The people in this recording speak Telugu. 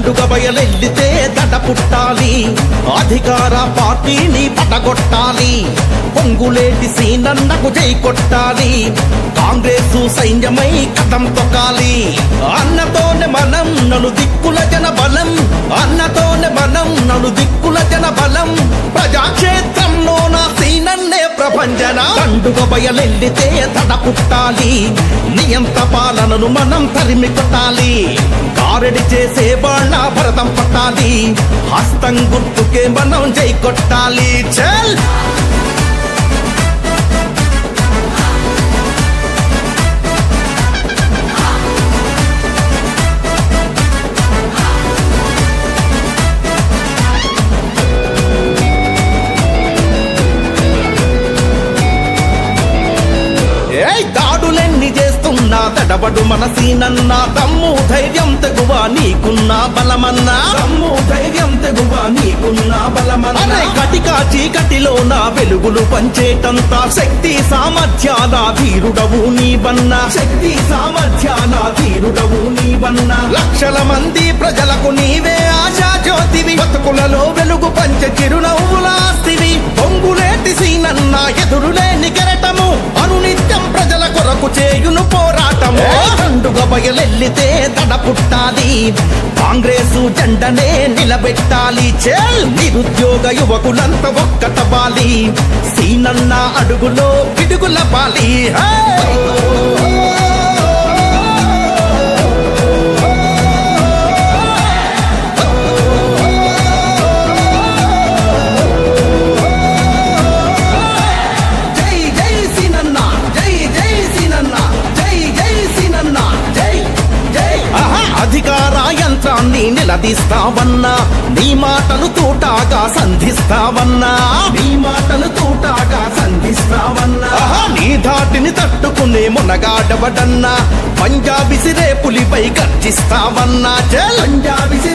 దండుగ బయలెల్లితే దడ పుట్టాలి అధికార పార్టీని పడగొట్టాలి పొంగులేటి సీనన్నకు జై కొట్టాలి కాంగ్రెసు సైన్యమై కథం తొక్కాలి అన్నతోనే మనం నలు దిక్కుల జన బలం అన్నతోనే మనం నలు దిక్కుల జన బలం ప్రజాక్షేత్రంలో నా సీనన్నే ప్రపంచన దండుగ బయలెల్లితే తడ పుట్టాలి నియంత పాలనను మనం తరిమి కొట్టాలి కారడి చేసే వాళ్ళ భరతం పట్టాలి హస్తం గుర్తుకే మనం జై కొట్టాలి చల్ ఏయ్ దాడులెన్ని చేస్తున్నా తడబడు మనసీనన్న దమ్ము ధైర్యం తెగువ నీకున్న బలమన్నా దమ్ము ధైర్యం తెగువ నీకున్న బలమన్నా కటిక చీకటిలో నా వెలుగులు పంచేటంత శక్తి సామర్థ్యాల ధీరుడవు నీవన్నా శక్తి సామర్థ్యాల ధీరుడవు నీవన్నా లక్షల మంది ప్రజలకు నీవే ఆశా జ్యోతివి బతుకులలో వెలుగు పంచ చిరునవ్వులాస్తివి పొంగులేటి సీనన్న ఎదురులేని కెరటము అనునిత్యం ప్రజల కొరకు చేయును పోరాటము దండుగ బయలెల్లితే తడ పుట్టాలి కాంగ్రెసు జెండనే నిలబెట్టాలి చేల్ నిరుద్యోగ యువకులంతా ఒక్కటబాలి సీనన్న అడుగులో పిడుగుల పాలి జై జై సీనన్న జై జై సీనన్న జై జై సీనన్న జై జై అధికార యంత్రాన్ని నిలదీస్తావన్నా నీ మాటలు తూటాగా సంధిస్తావన్నా నీ మాటలు తూటాగా సంధిస్తావన్నా నీ ధాటిని తట్టుకునే మునగాడబడన్నా పంజాబీ సిరే పులిపై గర్జిస్తావన్నా చల్ పంజాబీ